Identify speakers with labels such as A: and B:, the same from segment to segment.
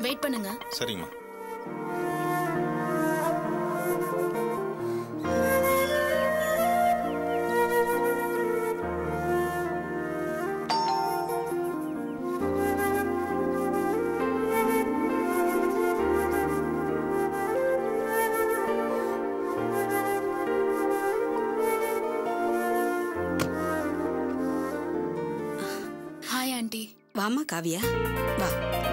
A: Wait பண்ணுங்க
B: சரிங்கம்மா
A: hi aunty
C: வாமா காவியா வா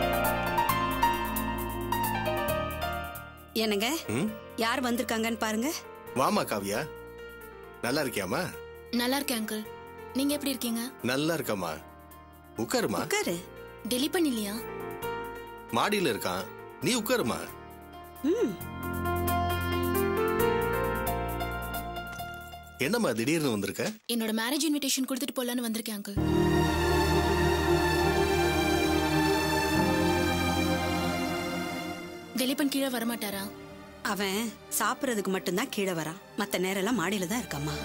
C: என்னங்க
D: ம்
C: யார் வந்திருக்காங்கன்னு பாருங்க
D: வாமா காவியா நல்லா இருக்கியாமா
A: நல்லா இருக்கேன் அங்கிள் நீங்க எப்படி இருக்கீங்க
D: நல்லா இருக்கம்மா உட்காருமா
C: உட்காரு
A: டெலிபன் இல்லையா
D: மாடியில இருக்கான் நீ உட்காருமா
C: ம்
D: என்னம்மா திடீர்னு வந்திருக்க
A: என்னோட மேரேஜ் இன்விடேஷன் கொடுத்துட்டு போலான்னு வந்திருக்கேன் அங்கிள் திலீபன் கீழே வரமாட்டாரா
C: அவன் சாப்பிட்றதுக்கு மட்டும்தான் கீழே வரான் மத்த நேரம் எல்லாம் மாடியில தான் இருக்காம்மா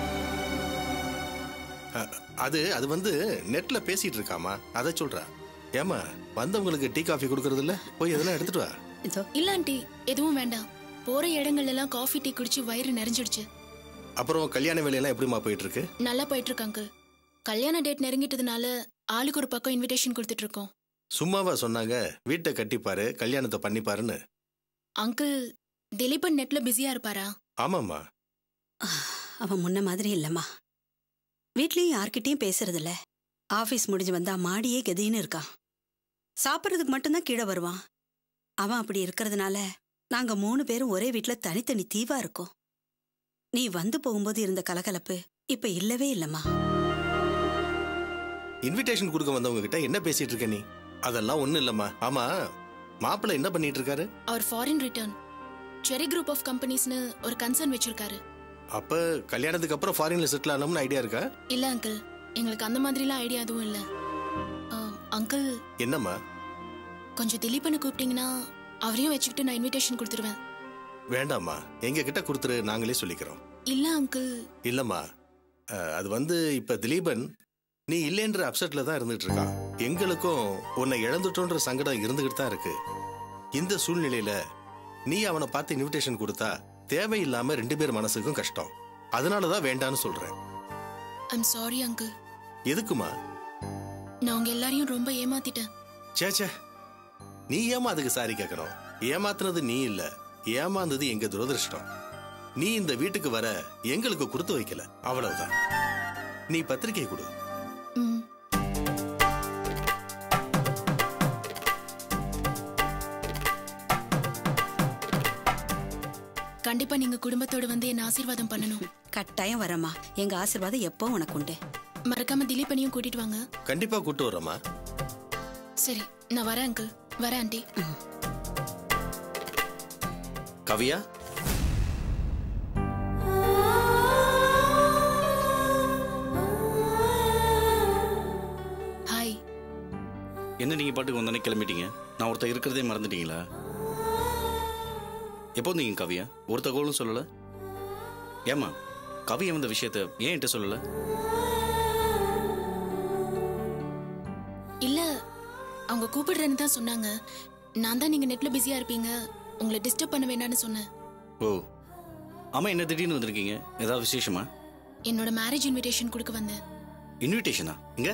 D: அ- அது அது வந்து நெட்ல பேசிட்டு இருக்காமா அதை சொல்றா ஏமா வந்தவங்களுக்கு டீ காஃபி கொடுக்கறது இல்ல போய் எதனா எடுத்துட்டு வா
C: இதோ
A: இல்ல ஆண்டி எதுவும் வேண்டாம் போற இடங்கள்ல எல்லாம் காஃபி டீ குடிச்சு வயிறு நிறைஞ்சிடுச்சு
D: அப்புறம் கல்யாண வேலையெல்லாம் எப்படிமா போயிட்டு இருக்கு
A: நல்லா போயிட்டு இருக்கு அங்கிள் கல்யாண டேட் நெருங்கிட்டதுனால ஆளுக்கு ஒரு பக்கம் இன்விடேஷன் கொடுத்துட்டு இருக்கோம்
D: சும்மாவா சொன்னாங்க வீட்டை கட்டிப்பாரு கல்யாணத்தை பண்ணிப்பாருன்னு
A: அங்கிள் திலீபன் நெட்ல பிஸியா இருப்பாரா
D: ஆமாம்மா
C: அவன் முன்ன மாதிரி இல்லம்மா வீட்லயும் யார்கிட்டயும் பேசுறது இல்ல ஆபீஸ் முடிஞ்சு வந்தா மாடியே கதின்னு இருக்கான் சாப்பிட்றதுக்கு மட்டும்தான் கீழே வருவான் அவன் அப்படி இருக்கிறதுனால நாங்க மூணு பேரும் ஒரே வீட்ல தனித்தனி தீவா இருக்கோம் நீ வந்து போகும்போது இருந்த கலகலப்பு இப்ப இல்லவே இல்லம்மா
D: இன்விடேஷன் கொடுக்க வந்தவங்க கிட்ட என்ன பேசிட்டு இருக்க நீ அதெல்லாம் ஒண்ணும் இல்லம்மா ஆமா மாப்பிள்ளை என்ன பண்ணிட்டு இருக்காரு
A: அவர் foreign return Cherry group of கம்பெனிஸ்னு ஒரு கன்சர்ன் வச்சிருக்காரு
D: அப்ப கல்யாணத்துக்கு அப்புறம் ஃபாரின்ல செட்டில் ஆனோம்னு ஐடியா இருக்கா
A: இல்ல அங்கிள் எங்களுக்கு அந்த மாதிரிலாம் ஐடியா எதுவும் இல்ல ஆ, அங்கிள்
D: என்னம்மா
A: கொஞ்சம் திலீபனை கூப்பிட்டீங்கன்னா அவரையும் வச்சுக்கிட்டு நான் இன்விடேஷன் கொடுத்துருவேன்
D: வேண்டாம்மா எங்க கிட்ட கொடுத்துரு நாங்களே சொல்லிக்கிறோம்
A: இல்ல அங்கிள்
D: இல்லம்மா அஹ், அது வந்து இப்ப திலீபன் நீ இல்லைன்ற அப்செட்ல தான் இருந்துட்டு இருக்கான் எங்களுக்கும் உன்னை இழந்துட்டோன்ற சங்கடம் இருந்துகிட்டு தான் இருக்கு இந்த சூழ்நிலையில நீ அவனை பார்த்து இன்விடேஷன் கொடுத்தா தேவையில்லாம ரெண்டு பேர் மனசுக்கும் கஷ்டம் அதனால தான் வேண்டான்னு சொல்றேன்
A: ஐம் சாரி அங்கிள்
D: எதுக்குமா
A: நான் உங்க எல்லாரையும் ரொம்ப ஏமாத்திட்டேன்
D: ச்சே ச்சே நீ ஏமா அதுக்கு சாரி கேட்கணும் ஏமாத்துனது நீ இல்ல ஏமாந்தது எங்க துரதிருஷ்டம் நீ இந்த வீட்டுக்கு வர எங்களுக்கு கொடுத்து வைக்கல அவ்வளவுதான் நீ பத்திரிக்கை கொடு
A: ம் கண்டிப்பா நீங்க குடும்பத்தோட வந்து என்ன ஆசீர்வாதம் பண்ணணும்
C: கட்டாயம் வரம்மா எங்க ஆசீர்வாதம் எப்போ உனக்கு உண்டு
A: மறக்காம திலீபனையும் கூட்டிட்டு வாங்க
D: கண்டிப்பா கூட்டு வர்றோமா
A: சரி நான் வரேன் அங்கிள் வரேன் ஆண்டி
B: கவியா
A: ஹாய்
B: என்ன நீங்க பாட்டுக்கு வந்தோடனே கிளம்பிட்டீங்க நான் ஒருத்தர் இருக்கிறதே மறந்துட்டீங்களா எப்போ வந்தீங்க கவியா ஒரு தகவலும் சொல்லல ஏமா கவியா வந்த விஷயத்த ஏன் என்கிட்ட சொல்லல
A: இல்ல அவங்க கூப்பிடுறேன்னு தான் சொன்னாங்க நான் தான் நீங்க நெட்ல பிஸியா இருப்பீங்க உங்களை டிஸ்டர்ப் பண்ண வேண்டாம்னு சொன்னேன்
B: ஓ ஆமா என்ன திடீர்னு வந்திருக்கீங்க ஏதாவது விசேஷமா
A: என்னோட மேரேஜ் இன்விடேஷன் கொடுக்க வந்தேன்
B: இன்விடேஷனா இங்க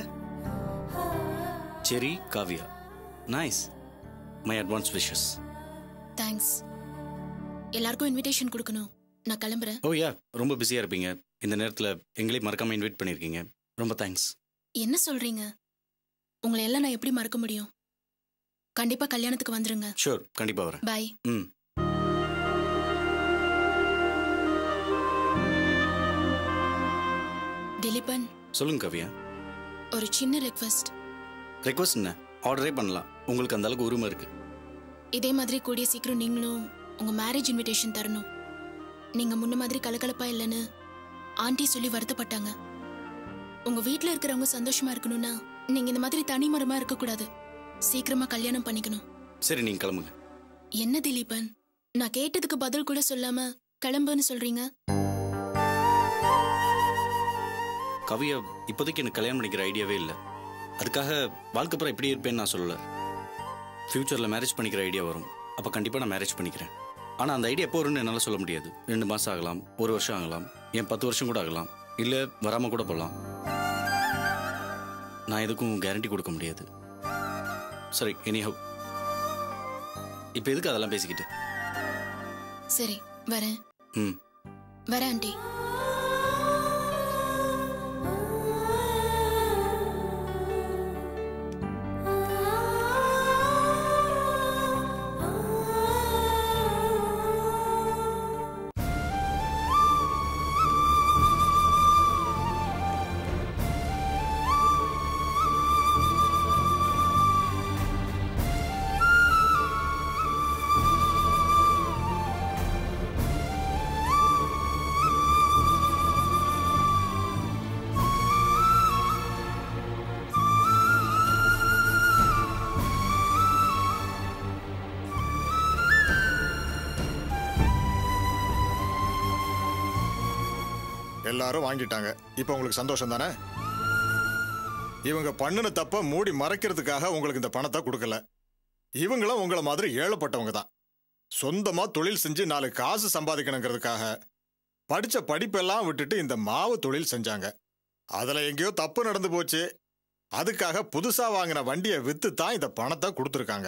B: சரி Kavya nice my advance wishes
A: thanks எல்லாருக்கும் இன்விடேஷன் கொடுக்கணும் நான் கிளம்புறேன்
B: ஓ யா ரொம்ப பிஸியாக இருப்பீங்க இந்த நேரத்தில் எங்களையும் மறக்காமல் இன்வைட் பண்ணியிருக்கீங்க ரொம்ப தேங்க்ஸ்
A: என்ன சொல்றீங்க உங்களை எல்லாம் நான் எப்படி மறக்க முடியும் கண்டிப்பா கல்யாணத்துக்கு வந்துருங்க
B: ஷூர் கண்டிப்பாக வரேன்
A: பாய்
B: ம்
A: திலீபன்
B: சொல்லுங்க கவியா
A: ஒரு சின்ன ரெக்வெஸ்ட்
B: ரெக்வஸ்ட் என்ன ஆர்டரே பண்ணலாம் உங்களுக்கு அந்த அளவுக்கு உரிமை இருக்கு
A: இதே மாதிரி கூடிய சீக்கிரம் நீங்களும் உங்க மேரேஜ் இன்விடேஷன் தரணும் நீங்க முன்ன மாதிரி கலகலப்பா இல்லைன்னு ஆண்டி சொல்லி வருத்தப்பட்டாங்க உங்க வீட்ல இருக்கிறவங்க சந்தோஷமா இருக்கணும்னா நீங்க இந்த மாதிரி தனிமரமா இருக்க கூடாது சீக்கிரமா கல்யாணம் பண்ணிக்கணும்
B: சரி நீங்கள் கிளம்புங்க
A: என்ன திலீபன் நான் கேட்டதுக்கு பதில் கூட சொல்லாம கிளம்புன்னு சொல்றீங்க
B: கவியா இப்போதைக்கு எனக்கு கல்யாணம் பண்ணிக்கிற ஐடியாவே இல்லை அதுக்காக வாழ்க்கை பூரா இப்படி இருப்பேன்னு நான் சொல்லலை ஃப்யூச்சரில் மேரேஜ் பண்ணிக்கிற ஐடியா வரும் அப்போ கண்டிப்பாக நான் மேரேஜ் பண்ணிக்கிறேன் ஆனால் அந்த ஐடியா எப்போ வரும்னு என்னால் சொல்ல முடியாது ரெண்டு மாதம் ஆகலாம் ஒரு வருஷம் ஆகலாம் ஏன் பத்து வருஷம் கூட ஆகலாம் இல்லை வராமல் கூட போகலாம் நான் எதுக்கும் கேரண்டி கொடுக்க முடியாது சரி எனிஹவ் இப்போ எதுக்கு அதெல்லாம் பேசிக்கிட்டு
A: சரி வரேன்
B: ம்
A: வரேன் ஆண்டி
E: எல்லாரும் வாங்கிட்டாங்க இப்போ உங்களுக்கு சந்தோஷம் தானே இவங்க பண்ணின தப்ப மூடி மறைக்கிறதுக்காக உங்களுக்கு இந்த பணத்தை கொடுக்கல இவங்களும் உங்களை மாதிரி ஏழப்பட்டவங்க தான் சொந்தமா தொழில் செஞ்சு நாலு காசு சம்பாதிக்கணுங்கிறதுக்காக படிச்ச படிப்பெல்லாம் விட்டுட்டு இந்த மாவு தொழில் செஞ்சாங்க அதுல எங்கேயோ தப்பு நடந்து போச்சு அதுக்காக புதுசா வாங்கின வண்டியை வித்து தான் இந்த பணத்தை கொடுத்துருக்காங்க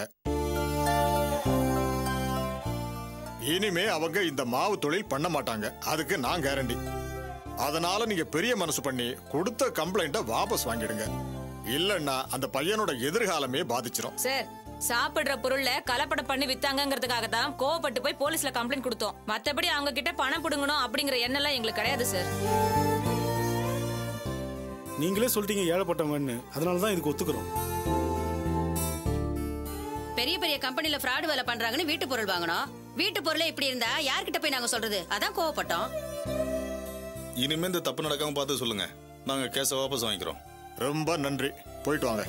E: இனிமே அவங்க இந்த மாவு தொழில் பண்ண மாட்டாங்க அதுக்கு நான் கேரண்டி அதனால நீங்க பெரிய மனசு பண்ணி கொடுத்த கம்ப்ளைண்ட்டை வாபஸ் வாங்கிடுங்க இல்லன்னா அந்த பையனோட எதிர்காலமே பாதிச்சிரும்
F: சார் சாப்பிடுற பொருள்ல கலப்படம் பண்ணி வித்தாங்கங்கிறதுக்காக தான் கோவப்பட்டு போய் போலீஸ்ல கம்ப்ளைண்ட் கொடுத்தோம் மத்தபடி அவங்க கிட்ட பணம் புடுங்கணும் அப்படிங்கிற எண்ணெல்லாம் எங்களுக்கு கிடையாது சார்
G: நீங்களே சொல்லிட்டீங்க ஏழப்பட்டவன்னு அதனால தான் இதுக்கு ஒத்துக்கிறோம்
H: பெரிய பெரிய கம்பெனில ஃப்ராட் வேலை பண்றாங்கன்னு வீட்டு பொருள் வாங்கணும் வீட்டு பொருளே இப்படி இருந்தா யார்கிட்ட போய் நாங்க சொல்றது அதான் கோவப்பட்டோம்
I: இனிமே இந்த தப்பு நடக்காம பார்த்து சொல்லுங்க நாங்க கேஸை வாபஸ் வாங்கிக்கிறோம்
E: ரொம்ப நன்றி போயிட்டு வாங்க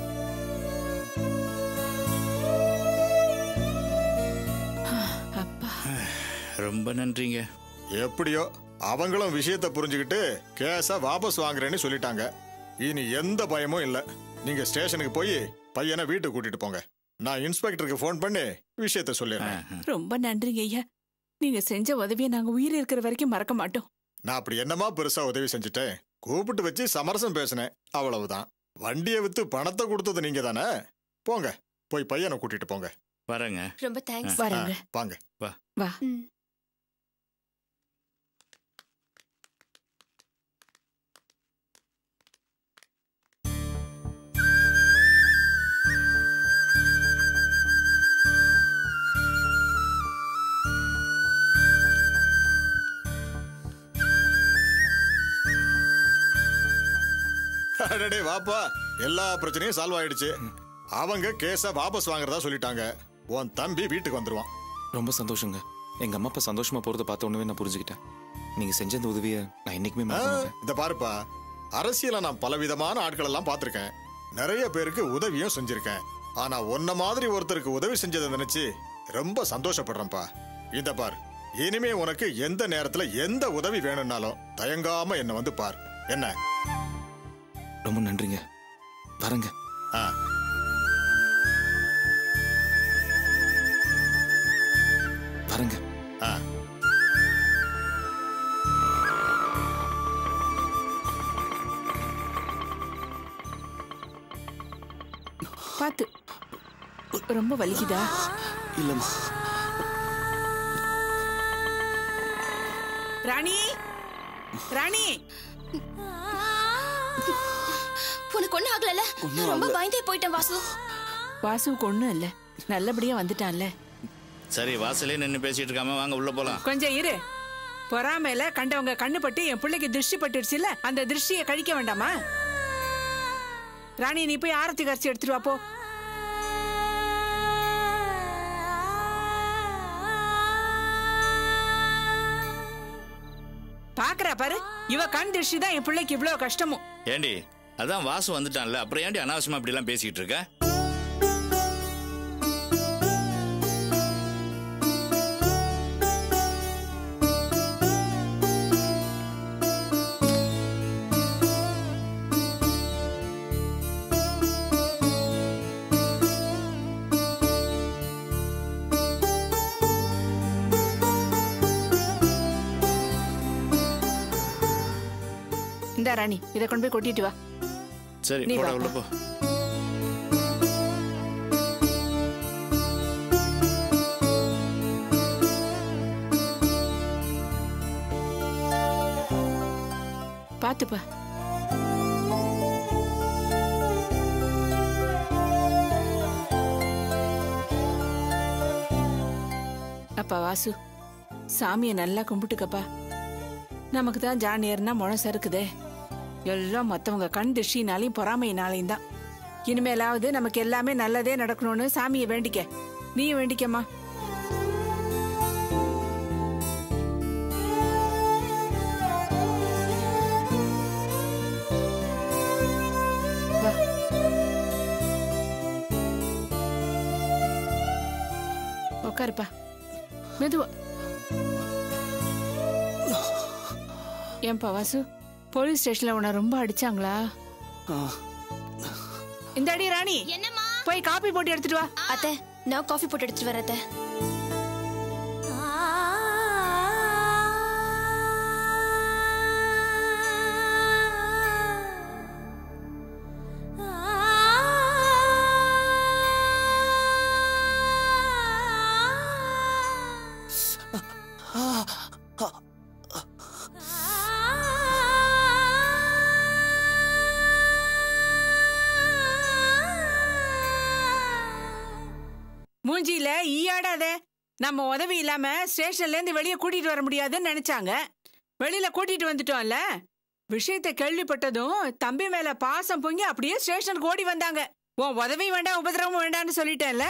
J: ரொம்ப நன்றிங்க
E: எப்படியோ அவங்களும் விஷயத்தை புரிஞ்சுக்கிட்டு கேஸ வாபஸ் வாங்குறேன்னு சொல்லிட்டாங்க இனி எந்த பயமும் இல்ல நீங்க ஸ்டேஷனுக்கு போய் பையனை வீட்டுக்கு கூட்டிட்டு போங்க நான் இன்ஸ்பெக்டருக்கு ஃபோன் பண்ணி விஷயத்த சொல்லிடுறேன்
K: ரொம்ப நன்றிங்க ஐயா நீங்க செஞ்ச உதவியை நாங்க உயிர் இருக்கிற வரைக்கும் மறக்க மாட்டோம்
E: நான் அப்படி என்னமா பெருசா உதவி செஞ்சுட்டேன் கூப்பிட்டு வச்சு சமரசம் பேசினேன் அவ்வளவுதான் வண்டியை வித்து பணத்தை கொடுத்தது நீங்க தானே போங்க போய் பையனை கூட்டிட்டு போங்க
J: வரேங்க
A: ரொம்ப தேங்க்ஸ்
K: வரேங்க
E: ஆ, வாங்க
K: வா
E: அடடே வாப்பா எல்லா பிரச்சனையும் சால்வ் ஆயிடுச்சு அவங்க கேஸ வாபஸ் வாங்குறதா சொல்லிட்டாங்க உன் தம்பி வீட்டுக்கு வந்துருவான்
L: ரொம்ப சந்தோஷங்க எங்க அம்மா அப்பா சந்தோஷமா போறத பார்த்த உடனே நான் புரிஞ்சுக்கிட்டேன் நீங்க செஞ்ச இந்த உதவியை நான் என்னைக்குமே
E: ஆ,
L: மறக்க மாட்டேன்
E: இந்த பாருப்பா அரசியல நான் பலவிதமான ஆட்கள் எல்லாம் பார்த்திருக்கேன் நிறைய பேருக்கு உதவியும் செஞ்சிருக்கேன் ஆனா உன்ன மாதிரி ஒருத்தருக்கு உதவி செஞ்சதை நினைச்சு ரொம்ப சந்தோஷப்படுறேன்ப்பா இந்த பார் இனிமே உனக்கு எந்த நேரத்துல எந்த உதவி வேணும்னாலும் தயங்காம என்ன வந்து பார் என்ன
L: ரொம்ப நன்றிங்க வரேங்க
E: ஆ
L: வரேங்க
E: ஆ
K: பாத்து ரொம்ப வலிக்குதா
G: இல்லம்மா
K: ராணி ராணி
A: உனக்கு ஒண்ணும் ஆகலல்ல நான் ரொம்ப பயந்தே போயிட்டேன் வாசு
K: வாசுவுக்கு ஒண்ணும் இல்ல நல்லபடியா வந்துட்டான்ல
J: சரி வாசலே நின்று பேசிட்டு இருக்காம வாங்க உள்ள போலாம்
K: கொஞ்சம் இரு பொறாமையில கண்டவங்க கண்ணு பட்டு என் பிள்ளைக்கு திருஷ்டி பட்டுடுச்சுல அந்த திருஷ்டியை கழிக்க வேண்டாமா ராணி நீ போய் ஆரத்தி கரைச்சி எடுத்துட்டு வா போ பாக்குறா பாரு இவ கண் திருஷ்டி தான் என் பிள்ளைக்கு இவ்வளவு கஷ்டமும்
J: ஏண்டி அதான் வாசு வந்துட்டான்ல அப்புறம் ஏண்டி அனாவசியமா இப்படி எல்லாம் பேசிட்டு இருக்க
K: இந்த ராணி இதை கொண்டு போய் கொட்டிட்டு வா
J: சரி
K: நீ
J: போடா
K: வா,
J: உள்ள போ
K: பாத்துப்பா அப்பா வாசு சாமியை நல்லா கும்பிட்டுக்கப்பா நமக்கு தான் ஜானியர்னா முழம் சறுக்குதே எல்லாம் மத்தவங்க கண் திருஷ்டினாலையும் பொறாமையினாலையும் தான் இனிமேலாவது நமக்கு எல்லாமே நல்லதே நடக்கணும்னு சாமியை வேண்டிக்க நீயும் வேண்டிக்கம்மா வா உட்காருப்பா மெதுவா ஏன்பா வாசு போலீஸ் ஸ்டேஷன்ல உன்னை ரொம்ப அடிச்சாங்களா இந்த அடி ராணி
A: என்னம்மா
K: போய் காப்பி போட்டு எடுத்துட்டு வா
A: அத்தை நான் காஃபி போட்டு எடுத்துட்டு வரேன் அத்தை
K: மூஞ்சியில ஈயாடாதே நம்ம உதவி இல்லாம ஸ்டேஷன்ல இருந்து வெளியே கூட்டிட்டு வர முடியாதுன்னு நினைச்சாங்க வெளியில கூட்டிட்டு வந்துட்டோம்ல விஷயத்தை கேள்விப்பட்டதும் தம்பி மேல பாசம் பொங்கி அப்படியே ஸ்டேஷனுக்கு ஓடி வந்தாங்க உன் உதவி வேண்டாம் உபதிரவம் வேண்டாம்னு சொல்லிட்டேன்ல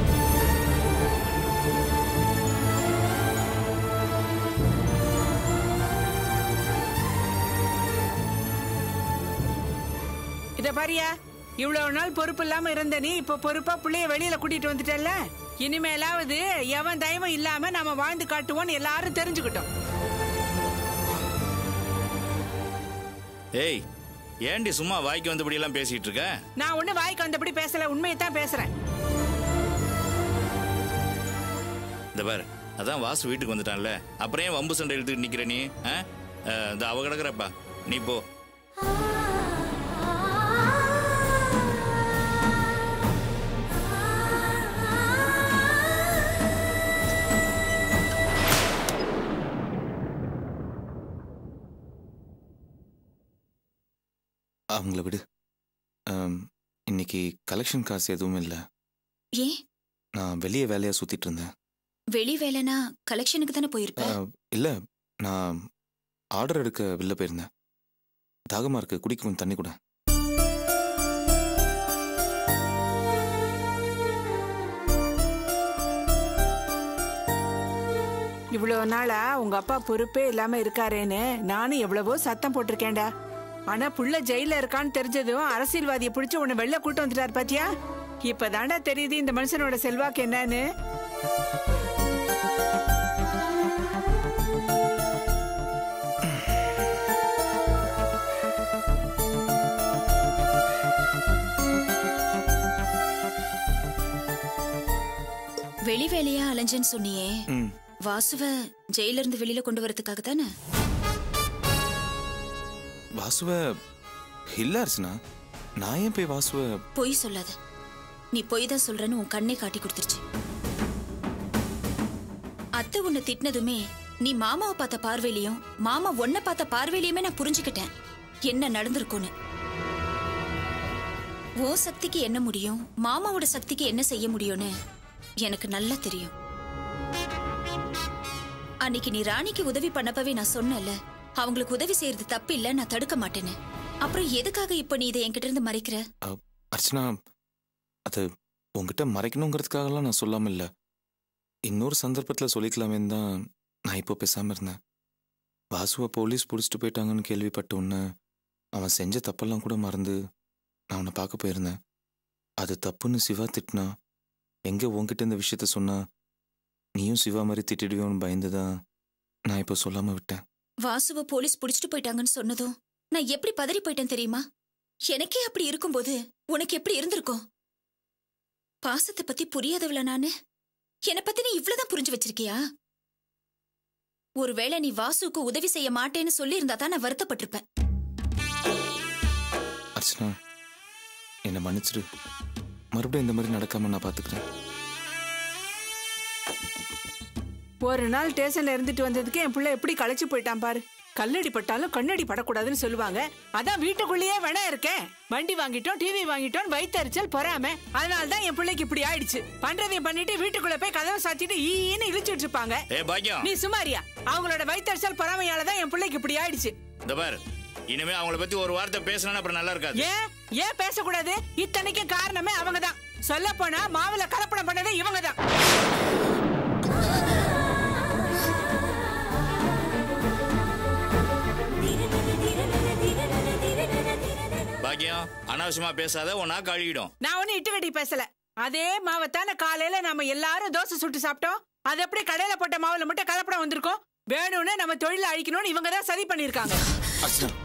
K: இத பாரியா இவ்வளவு நாள் பொறுப்பு இல்லாம இருந்த நீ இப்ப பொறுப்பா புள்ளைய வெளியில கூட்டிட்டு வந்துட்டல்ல இனிமேலாவது எவன் தயவும் இல்லாம நாம வாழ்ந்து காட்டுவோம்னு எல்லாரும் தெரிஞ்சுக்கிட்டோம்
J: ஏய் ஏண்டி சும்மா வாய்க்கு வந்தபடி எல்லாம் பேசிட்டு இருக்க
K: நான் ஒண்ணு வாய்க்கு வந்தபடி பேசல உண்மையை தான் பேசுறேன்
J: இந்த பாரு அதான் வாசு வீட்டுக்கு வந்துட்டான்ல அப்புறம் ஏன் வம்பு சண்டை எடுத்துக்கிட்டு நிக்கிற நீ ஆ? ஆ, இந்த அவ கிடக்குறப்பா நீ போ
L: அவங்கள விடு ஆம், இன்னைக்கு கலெக்ஷன் காசு எதுவும் இல்லை
M: ஏன்
L: நான் வெளியே வேலையாக சுற்றிட்டு இருந்தேன்
M: வெளி வேலைனா கலெக்ஷனுக்கு தானே போயிருப்ப
L: ஆ, இல்லை நான் ஆர்டர் எடுக்க வெளில போயிருந்தேன் தாகமாக இருக்கு குடிக்க கொஞ்சம் தண்ணி கூட
K: இவ்வளவு நாளா உங்க அப்பா பொறுப்பே இல்லாம இருக்காரேன்னு நானும் எவ்வளவோ சத்தம் போட்டிருக்கேன்டா ஆனா புள்ள ஜெயில இருக்கான்னு தெரிஞ்சதும் அரசியல்வாதியை பிடிச்சு உன்னை வெளில கூட்டு வந்துட்டார் பாத்தியா இப்பதான்டா தெரியுது இந்த மனுஷனோட செல்வாக்கு என்னன்னு
M: வெளி வேலையா அலைஞ்சேன்னு சொன்னியே
L: ம்
M: வாசுவ ஜெயில இருந்து வெளியில கொண்டு வரதுக்காக தானே
L: வாசுவ இல்லை அர்ச்சனா நான் ஏன் போய் வாசுவ
M: பொய் சொல்லாத நீ பொய் தான் சொல்றன்னு உன் கண்ணே காட்டி கொடுத்துருச்சு அத்தை உன்னை திட்டினதுமே நீ மாமாவை பார்த்த பார்வையிலையும் மாமா உன்னை பார்த்த பார்வையிலையுமே நான் புரிஞ்சுக்கிட்டேன் என்ன நடந்திருக்கும்னு ஓ சக்திக்கு என்ன முடியும் மாமாவோட சக்திக்கு என்ன செய்ய முடியும்னு எனக்கு நல்லா தெரியும் அன்னைக்கு நீ ராணிக்கு உதவி பண்ணப்பவே நான் சொன்னேன்ல அவங்களுக்கு உதவி செய்யறது தப்பு இல்ல நான் தடுக்க மாட்டேன்னு அப்புறம் எதுக்காக இப்ப நீ இதை என்கிட்ட இருந்து மறைக்கிற
L: அர்ச்சனா அது உங்ககிட்ட மறைக்கணுங்கிறதுக்காகலாம் நான் சொல்லாம இல்லை இன்னொரு சந்தர்ப்பத்தில் சொல்லிக்கலாமேன்னு தான் நான் இப்போ பேசாமல் இருந்தேன் வாசுவை போலீஸ் பிடிச்சிட்டு போயிட்டாங்கன்னு கேள்விப்பட்ட உடனே அவன் செஞ்ச தப்பெல்லாம் கூட மறந்து நான் அவனை பார்க்க போயிருந்தேன் அது தப்புன்னு சிவா திட்டினா எங்கே உன்கிட்ட இந்த விஷயத்த சொன்னா நீயும் சிவா மாதிரி திட்டிடுவியோன்னு பயந்து தான் நான் இப்போ சொல்லாமல் விட்டேன்
M: வாசுவ போலீஸ் புடிச்சிட்டு போயிட்டாங்கன்னு சொன்னதும் நான் எப்படி பதறி போயிட்டேன் தெரியுமா எனக்கே அப்படி இருக்கும்போது உனக்கு எப்படி இருந்திருக்கும் பாசத்தை பத்தி புரியாதவள நானு என்னை பத்தி நீ இவ்வளவுதான் புரிஞ்சு வச்சிருக்கியா ஒருவேளை நீ வாசுவுக்கு உதவி செய்ய மாட்டேன்னு சொல்லி இருந்தா தான் நான் வருத்தப்பட்டிருப்பேன்
L: அர்ச்சனா என்னை மன்னிச்சிடு மறுபடியும் இந்த மாதிரி நடக்காம நான் பாத்துக்கிறேன்
K: ஒரு நாள் ஸ்டேஷன்ல இருந்துட்டு வந்ததுக்கு என் பிள்ளை எப்படி களைச்சு போயிட்டான் பாரு கல்லடி பட்டாலும் கண்ணடி படக்கூடாதுன்னு சொல்லுவாங்க அதான் வீட்டுக்குள்ளேயே வேணா இருக்கேன் வண்டி வாங்கிட்டோம் டிவி வாங்கிட்டோம் வயிற்றுச்சல் பொறாம அதனால தான் என் பிள்ளைக்கு இப்படி ஆயிடுச்சு பண்றதையும் பண்ணிட்டு வீட்டுக்குள்ள போய் கதவை சாத்திட்டு ஈன்னு இழுச்சிட்டு இருப்பாங்க
J: ஏ பாக்கியம்
K: நீ சுமாரியா அவங்களோட வயிற்றுச்சல் பொறாமையால தான் என் பிள்ளைக்கு இப்படி ஆயிடுச்சு
J: இந்த பாரு இனிமே அவங்கள பத்தி ஒரு வார்த்தை பேசினா அப்புறம் நல்லா இருக்காது
K: ஏன் ஏன் பேசக்கூடாது இத்தனைக்கும் காரணமே அவங்க தான் சொல்ல போனா மாவுல கலப்படம் பண்ணதே இவங்க தான்
J: பாக்கியம் அனாவசியமா பேசாத உன் நாக்கு அழுகிடும்
K: நான் ஒன்னும் இட்டு கட்டி பேசல அதே மாவைத்தானே காலையில நம்ம எல்லாரும் தோசை சுட்டு சாப்பிட்டோம் அது எப்படி கடையில போட்ட மாவுல மட்டும் கலப்படம் வந்திருக்கும் வேணும்னு நம்ம தொழில அழிக்கணும்னு இவங்க தான் சதி பண்ணிருக்காங்க
L: அர்ச்சனா